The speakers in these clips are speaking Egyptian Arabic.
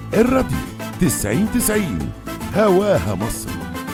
الراديو تسعين تسعين هواها مصر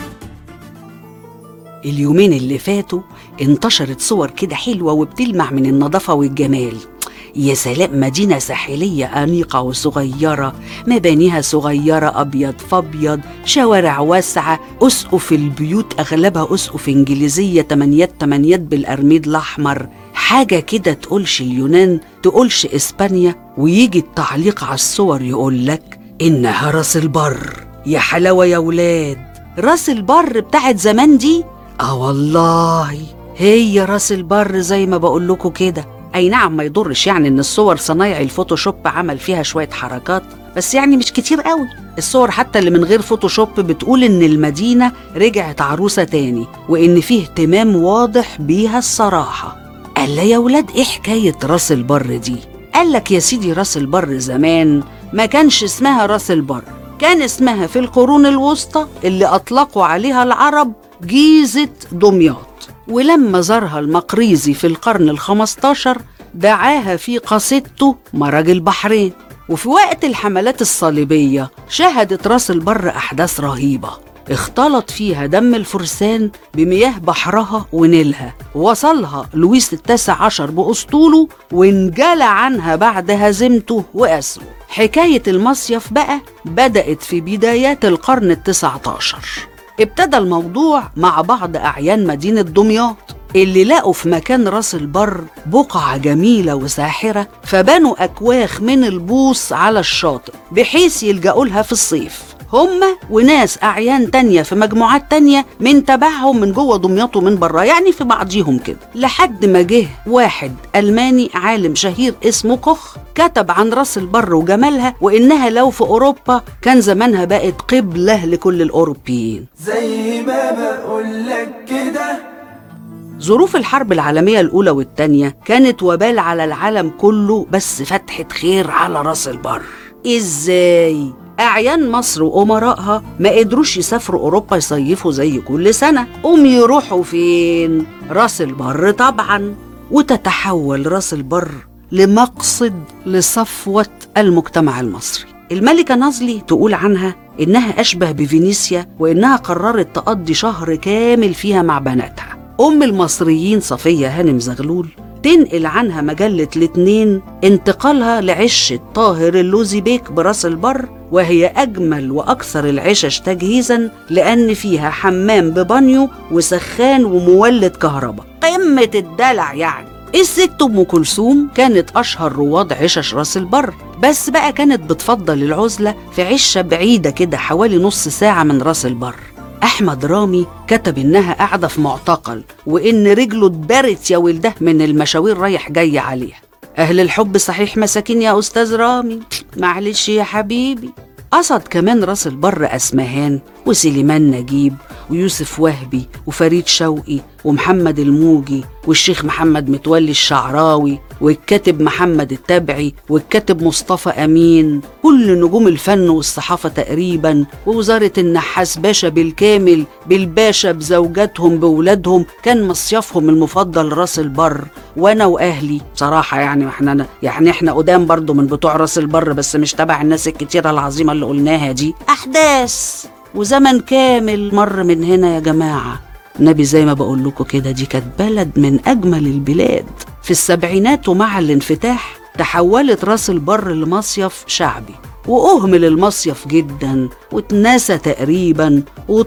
اليومين اللي فاتوا انتشرت صور كده حلوة وبتلمع من النظافة والجمال يا سلام مدينة ساحلية أنيقة وصغيرة مبانيها صغيرة أبيض فأبيض شوارع واسعة أسقف البيوت أغلبها أسقف إنجليزية تمانيات تمانيات بالأرميد الأحمر حاجة كده تقولش اليونان تقولش إسبانيا ويجي التعليق على الصور يقولك إنها راس البر يا حلاوة يا ولاد راس البر بتاعت زمان دي اه والله هي راس البر زي ما بقول لكم كده اي نعم ما يضرش يعني ان الصور صنايعي الفوتوشوب عمل فيها شويه حركات بس يعني مش كتير قوي الصور حتى اللي من غير فوتوشوب بتقول ان المدينه رجعت عروسه تاني وان فيه اهتمام واضح بيها الصراحه قال يا ولاد ايه حكايه راس البر دي قال لك يا سيدي راس البر زمان ما كانش اسمها راس البر كان اسمها في القرون الوسطى اللي اطلقوا عليها العرب جيزة دمياط ولما زارها المقريزي في القرن الخمستاشر دعاها في قصيدته مرج البحرين وفي وقت الحملات الصليبية شهدت راس البر أحداث رهيبة اختلط فيها دم الفرسان بمياه بحرها ونيلها وصلها لويس التاسع عشر بأسطوله وانجلى عنها بعد هزيمته وأسره حكاية المصيف بقى بدأت في بدايات القرن التسعة عشر ابتدى الموضوع مع بعض أعيان مدينة دمياط اللي لقوا في مكان راس البر بقعة جميلة وساحرة فبنوا أكواخ من البوص على الشاطئ بحيث يلجأوا لها في الصيف هما وناس أعيان تانية في مجموعات تانية من تبعهم من جوه دمياط ومن بره يعني في بعضيهم كده لحد ما جه واحد ألماني عالم شهير اسمه كوخ كتب عن راس البر وجمالها وإنها لو في أوروبا كان زمانها بقت قبلة لكل الأوروبيين زي ما بقولك كده ظروف الحرب العالمية الأولى والتانية كانت وبال على العالم كله بس فتحة خير على راس البر إزاي؟ أعيان مصر وأمرائها ما قدروش يسافروا أوروبا يصيفوا زي كل سنة قوم يروحوا فين؟ راس البر طبعا وتتحول راس البر لمقصد لصفوة المجتمع المصري الملكة نازلي تقول عنها إنها أشبه بفينيسيا وإنها قررت تقضي شهر كامل فيها مع بناتها أم المصريين صفية هانم زغلول تنقل عنها مجلة الاتنين انتقالها لعشة طاهر اللوزي بيك براس البر وهي أجمل وأكثر العشش تجهيزا لأن فيها حمام ببانيو وسخان ومولد كهرباء قمة الدلع يعني الست أم كلثوم كانت أشهر رواد عشش راس البر بس بقى كانت بتفضل العزلة في عشة بعيدة كده حوالي نص ساعة من راس البر أحمد رامي كتب إنها قاعدة في معتقل وإن رجله اتبرت يا ولده من المشاوير رايح جاي عليها أهل الحب صحيح مساكين يا أستاذ رامي معلش يا حبيبي قصد كمان راس البر أسمهان وسليمان نجيب ويوسف وهبي وفريد شوقي ومحمد الموجي والشيخ محمد متولي الشعراوي والكاتب محمد التبعي والكاتب مصطفى أمين كل نجوم الفن والصحافة تقريبا ووزارة النحاس باشا بالكامل بالباشا بزوجاتهم بولادهم كان مصيفهم المفضل راس البر وانا واهلي بصراحه يعني احنا يعني احنا قدام برضو من بتوع راس البر بس مش تبع الناس الكتيره العظيمه اللي قلناها دي احداث وزمن كامل مر من هنا يا جماعه النبي زي ما بقول لكم كده دي كانت بلد من اجمل البلاد في السبعينات ومع الانفتاح تحولت راس البر لمصيف شعبي واهمل المصيف جدا واتنسى تقريبا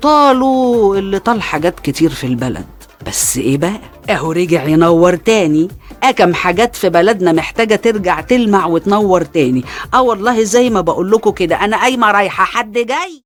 وطالوا اللي طال حاجات كتير في البلد بس ايه بقى اهو رجع ينور تاني اكم حاجات في بلدنا محتاجه ترجع تلمع وتنور تاني اه والله زي ما بقول لكم كده انا قايمه رايحه حد جاي